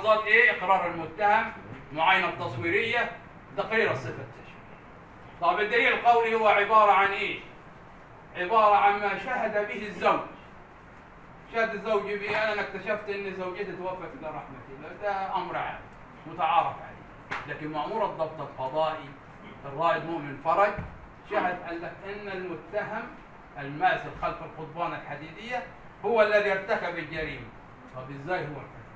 ملاحظات ايه اقرار المتهم معاينه تصويريه تقرير الصفه التشريعيه طب الدليل القولي هو عباره عن ايه عباره عن ما شهد به الزوج شهد الزوج به انا اكتشفت ان زوجتي توفت الى رحمه الله ده امر عام متعارف عليه لكن مامور الضبط القضائي الرائد مؤمن فرج شهد قال لك ان المتهم الماسك خلف القضبان الحديديه هو الذي ارتكب الجريمه طب ازاي هو ارتكب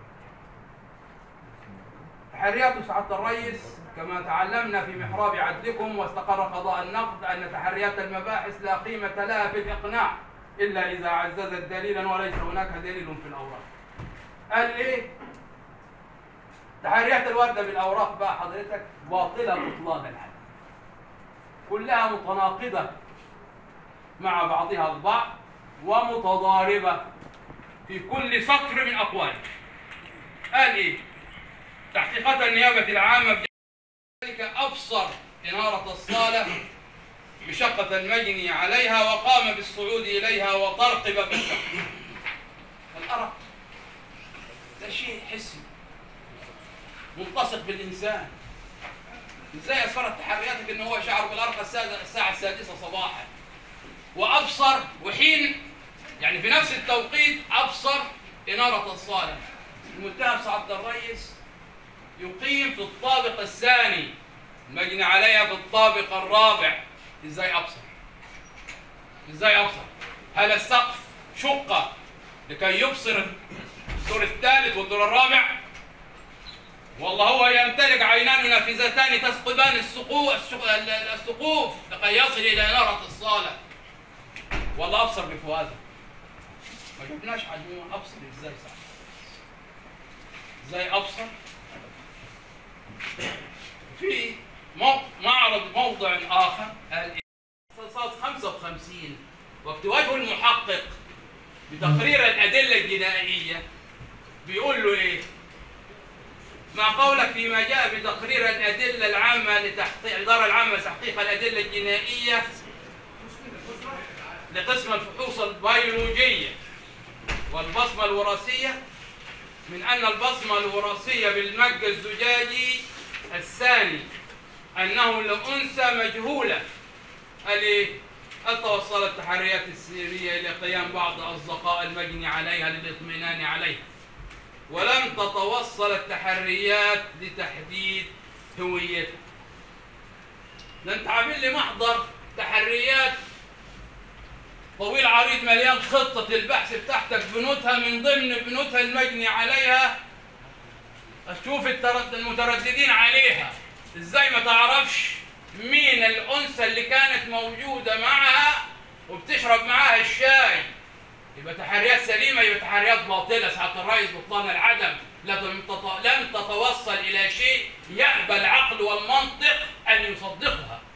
تحريات سعاده الرئيس كما تعلمنا في محراب عدلكم واستقر قضاء النقد ان تحريات المباحث لا قيمه لها في الاقناع الا اذا عززت دليلا وليس هناك دليل في الاوراق. قال ايه؟ تحريات الورده بالاوراق بقى حضرتك باطله بطلان العدل. كلها متناقضه مع بعضها البعض ومتضاربه في كل سطر من اقواله. قال ايه؟ تحقيقات النيابه العامه ذلك ابصر اناره الصاله بشقة المجني عليها وقام بالصعود إليها وترقب في الشقة الأرق ده شيء حسي ملتصق بالإنسان إزاي أسفرت تحرياتك إن هو شعر بالأرق الساعة السادسة صباحا وأبصر وحين يعني في نفس التوقيت أبصر إنارة الصالح المتهم سعد الرئيس يقيم في الطابق الثاني المجني عليها في الطابق الرابع ازاي ابصر ازاي ابصر هل السقف شقه لكي يبصر الدور الثالث والدور الرابع والله هو يمتلك عينان نافذتان تثقبان السقوف السقوف لكي يصل الى ناره الصاله والله ابصر بفؤاده ما جبناش عجوه ابصر ازاي صح ازاي ابصر في معرض موضع آخر صاد 55 وقت وجه المحقق بتقرير الأدلة الجنائية بيقول له إيه؟ ما قولك فيما جاء بتقرير الأدلة العامة لتحقيق الإدارة العامة لتحقيق الأدلة الجنائية لقسم الفحوص البيولوجية والبصمة الوراثية من أن البصمة الوراثية بالمج الزجاجي الثاني أنه لأنثى مجهولة قال إيه؟ قال توصلت التحريات السرية إلى قيام بعض أصدقاء المجني عليها للإطمئنان عليها ولم تتوصل التحريات لتحديد هويتها ده أنت عامل لي محضر تحريات طويل عريض مليان خطة البحث بتاعتك بنوتها من ضمن بنوتها المجني عليها أشوف المترددين عليها ازاي ما تعرفش مين الانثى اللي كانت موجوده معها وبتشرب معاها الشاي يبقى تحريات سليمه يبقى تحريات باطله ساعه الرئيس بطلان العدم لم تتوصل الى شيء يأبى العقل والمنطق ان يصدقها